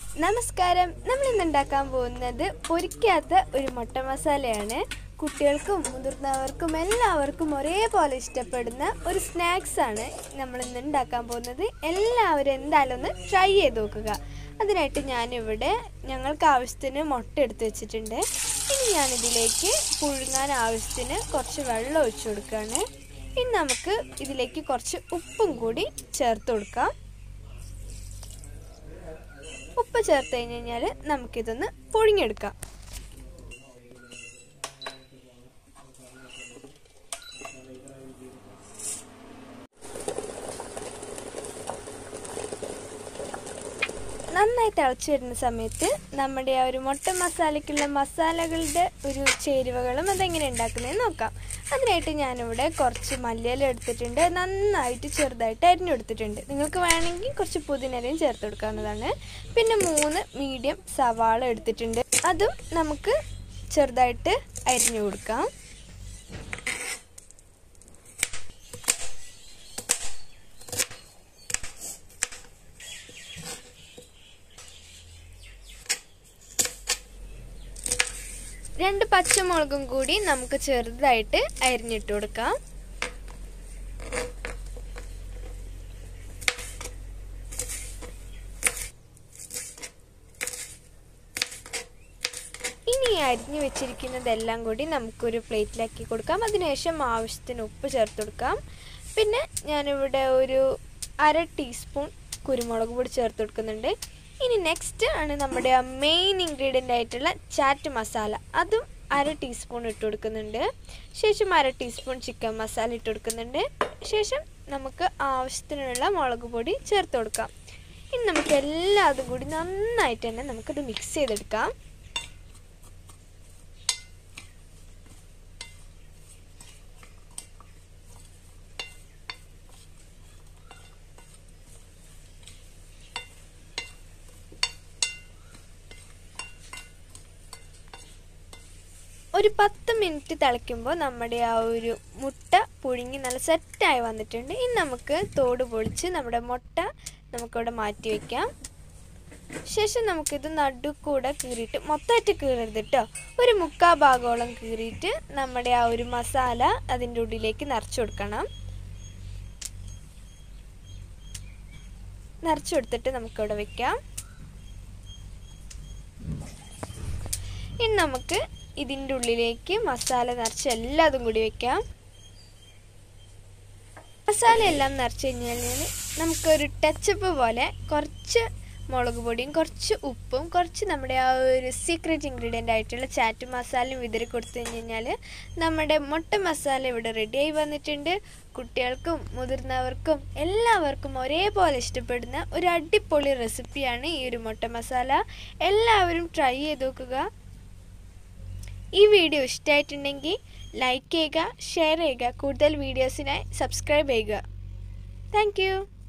നമസ്കാരം നമ്മൾ ഇന്ന് ഉണ്ടാക്കാൻ പോകുന്നത് പൊരിക്കാത്ത ഒരു മുട്ട മസാലയാണ് കുട്ടികൾക്കും മുതിർന്നവർക്കും എല്ലാവർക്കും ഒരേപോലെ ഇഷ്ടപ്പെടുന്ന ഒരു സ്നാക്സ് ആണ് നമ്മൾ ഇന്ന് ഉണ്ടാക്കാൻ പോകുന്നത് എല്ലാവരും എന്തായാലും ഒന്ന് ട്രൈ ചെയ്ത് നോക്കുക അതിനായിട്ട് ഞാനിവിടെ ഞങ്ങൾക്ക് ആവശ്യത്തിന് മുട്ട എടുത്ത് വെച്ചിട്ടുണ്ട് ഇനി ഞാനിതിലേക്ക് പുഴുങ്ങാൻ ആവശ്യത്തിന് കുറച്ച് വെള്ളം ഒഴിച്ചു കൊടുക്കുകയാണ് ഇനി നമുക്ക് ഇതിലേക്ക് കുറച്ച് ഉപ്പും കൂടി ചേർത്ത് കൊടുക്കാം ഉപ്പ് ചേർത്ത് കഴിഞ്ഞ് കഴിഞ്ഞാൽ നമുക്കിതൊന്ന് പുഴുങ്ങിയെടുക്കാം നന്നായി തിളച്ച് വരുന്ന സമയത്ത് നമ്മുടെ ആ ഒരു മുട്ട മസാലയ്ക്കുള്ള മസാലകളുടെ ഒരു ചേരുവകളും അതെങ്ങനെ ഉണ്ടാക്കുന്നതെന്ന് നോക്കാം അതിനായിട്ട് ഞാനിവിടെ കുറച്ച് മല്ലിയില എടുത്തിട്ടുണ്ട് നന്നായിട്ട് ചെറുതായിട്ട് അരിഞ്ഞെടുത്തിട്ടുണ്ട് നിങ്ങൾക്ക് വേണമെങ്കിൽ കുറച്ച് പുതിനരയും ചേർത്ത് കൊടുക്കാവുന്നതാണ് പിന്നെ മൂന്ന് മീഡിയം സവാള എടുത്തിട്ടുണ്ട് അതും നമുക്ക് ചെറുതായിട്ട് അരിഞ്ഞു കൊടുക്കാം രണ്ട് പച്ചമുളകും കൂടി നമുക്ക് ചെറുതായിട്ട് അരിഞ്ഞിട്ട് കൊടുക്കാം ഇനി അരിഞ്ഞു വെച്ചിരിക്കുന്നതെല്ലാം കൂടി നമുക്കൊരു പ്ലേറ്റിലാക്കി കൊടുക്കാം അതിനുശേഷം ആവശ്യത്തിന് ഉപ്പ് ചേർത്ത് കൊടുക്കാം പിന്നെ ഞാനിവിടെ ഒരു അര ടീസ്പൂൺ കുരുമുളക് പൊടി ചേർത്ത് കൊടുക്കുന്നുണ്ട് ഇനി നെക്സ്റ്റ് ആണ് നമ്മുടെ ആ മെയിൻ ഇൻഗ്രീഡിയൻ്റ് ആയിട്ടുള്ള ചാറ്റ് മസാല അതും അര ടീസ്പൂൺ ഇട്ട് കൊടുക്കുന്നുണ്ട് ശേഷം അര ടീസ്പൂൺ ചിക്കൻ മസാല ഇട്ട് കൊടുക്കുന്നുണ്ട് ശേഷം നമുക്ക് ആവശ്യത്തിനുള്ള മുളക് പൊടി ചേർത്ത് കൊടുക്കാം ഇനി നമുക്ക് എല്ലാം അതും കൂടി നന്നായിട്ട് തന്നെ നമുക്കത് മിക്സ് ചെയ്തെടുക്കാം ഒരു പത്ത് മിനിറ്റ് തിളയ്ക്കുമ്പോൾ നമ്മുടെ ആ ഒരു മുട്ട പുഴുങ്ങി നല്ല സെറ്റായി വന്നിട്ടുണ്ട് ഇനി നമുക്ക് തോട് പൊളിച്ച് നമ്മുടെ മുട്ട നമുക്കിവിടെ മാറ്റി വയ്ക്കാം ശേഷം നമുക്കിത് നടുക്കൂടെ കീറിയിട്ട് മൊത്തമായിട്ട് കീറരുത് കേട്ടോ ഒരു മുക്കാ ഭാഗോളം കീറിയിട്ട് നമ്മുടെ ആ ഒരു മസാല അതിൻ്റെ ഉള്ളിലേക്ക് നിറച്ചു കൊടുക്കണം നിറച്ചു കൊടുത്തിട്ട് നമുക്കിവിടെ വെക്കാം ഇനി നമുക്ക് ഇതിൻ്റെ ഉള്ളിലേക്ക് മസാല നിറച്ച് എല്ലാതും കൂടി വെക്കാം മസാല എല്ലാം നിറച്ച് കഴിഞ്ഞാൽ നമുക്കൊരു ടച്ചപ്പ് പോലെ കുറച്ച് മുളക് പൊടിയും കുറച്ച് ഉപ്പും കുറച്ച് നമ്മുടെ ആ ഒരു സീക്രട്ട് ഇൻഗ്രീഡിയൻ്റ് ആയിട്ടുള്ള ചാറ്റ് മസാലയും വിതറി കൊടുത്തു കഴിഞ്ഞ് കഴിഞ്ഞാൽ നമ്മുടെ മുട്ട മസാല ഇവിടെ റെഡിയായി വന്നിട്ടുണ്ട് കുട്ടികൾക്കും മുതിർന്നവർക്കും എല്ലാവർക്കും ഒരേപോലെ ഇഷ്ടപ്പെടുന്ന ഒരു അടിപൊളി റെസിപ്പിയാണ് ഈ ഒരു മുട്ട മസാല എല്ലാവരും ട്രൈ ചെയ്ത് നോക്കുക ഈ വീഡിയോ ഇഷ്ടമായിട്ടുണ്ടെങ്കിൽ ലൈക്ക് ചെയ്യുക ഷെയർ ചെയ്യുക കൂടുതൽ വീഡിയോസിനായി സബ്സ്ക്രൈബ് ചെയ്യുക താങ്ക്